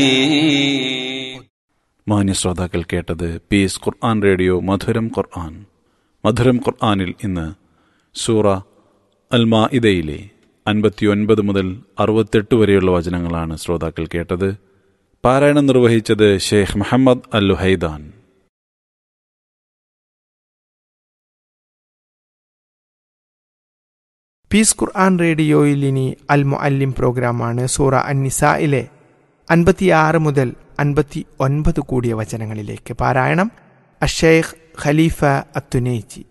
മാന്യ ശ്രോതാക്കൾ കേട്ടത് പീസ് ഖുർആൻ റേഡിയോ മധുരം ഖുർആൻ മധുരം ഖുർആനിൽ ഇന്ന് സൂറ അൽ മാഇദയിലെ അൻപത്തിയൊൻപത് മുതൽ അറുപത്തെട്ട് വരെയുള്ള വചനങ്ങളാണ് ശ്രോതാക്കൾ കേട്ടത് പാരായണം നിർവഹിച്ചത് Sheikh Muhammad Al Luhaidan peace Quran റേഡിയോയിൽ ഇനി അൽ മുഅല്ലിം പ്രോഗ്രാമാണ് സൂറ അന്നിസയിലെ അൻപത്തിയാറ് മുതൽ അൻപത്തി ഒൻപത് കൂടിയ വചനങ്ങളിലേക്ക് പാരായണം അഷേഖ് ഖലീഫ അത്തുനേജി